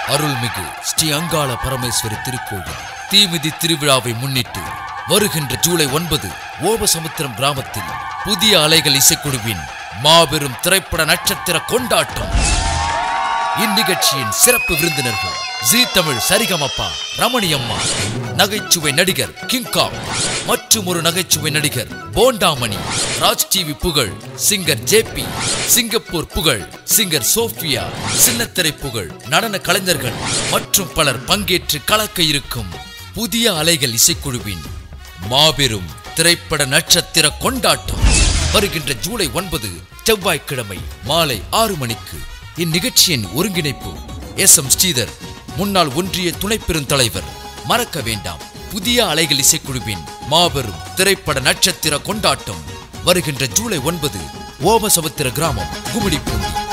அருள்மிகு ஸ்ரீ அங்காள பரமேஸ்வரி திருக்கோயில் தீமிதி திருவிழாவை முன்னிட்டு வருகின்ற ஜூலை ஒன்பது ஓபசமுத்திரம் கிராமத்தில் புதிய அலைகள் இசைக்குழுவின் மாபெரும் திரைப்பட நட்சத்திர கொண்டாட்டம் இந்நிகழ்ச்சியின் சிறப்பு விருந்தினர்கள் ஜீ தமிழ் சரிகமப்பா ரமணியம்மா நகைச்சுவை நடிகர் கிங்காங் மற்றும் ஒரு நகைச்சுவை நடிகர் போண்டாமணி ராஜ் டிவி புகழ் சிங்கர் ஜேபி சிங்கப்பூர் புகழ் சிங்கர் சோஃபியா சின்னத்திரை புகழ் நடன கலைஞர்கள் மற்றும் பலர் பங்கேற்று கலக்க இருக்கும் புதிய அலைகள் இசைக்குழுவின் மாபெரும் திரைப்பட நட்சத்திர கொண்டாட்டம் வருகின்ற ஜூலை ஒன்பது செவ்வாய்க்கிழமை மாலை ஆறு மணிக்கு இந்நிகழ்ச்சியின் ஒருங்கிணைப்பு எஸ் எம் ஸ்ரீதர் முன்னாள் ஒன்றிய துணை பெருந்தலைவர் மறக்க வேண்டாம் புதிய அலைகள் இசைக்குழுவின் மாபெரும் திரைப்பட நட்சத்திர கொண்டாட்டம் வருகின்ற ஜூலை ஒன்பது ஓமசமுத்திர கிராமம் குமிடிப்பூண்டி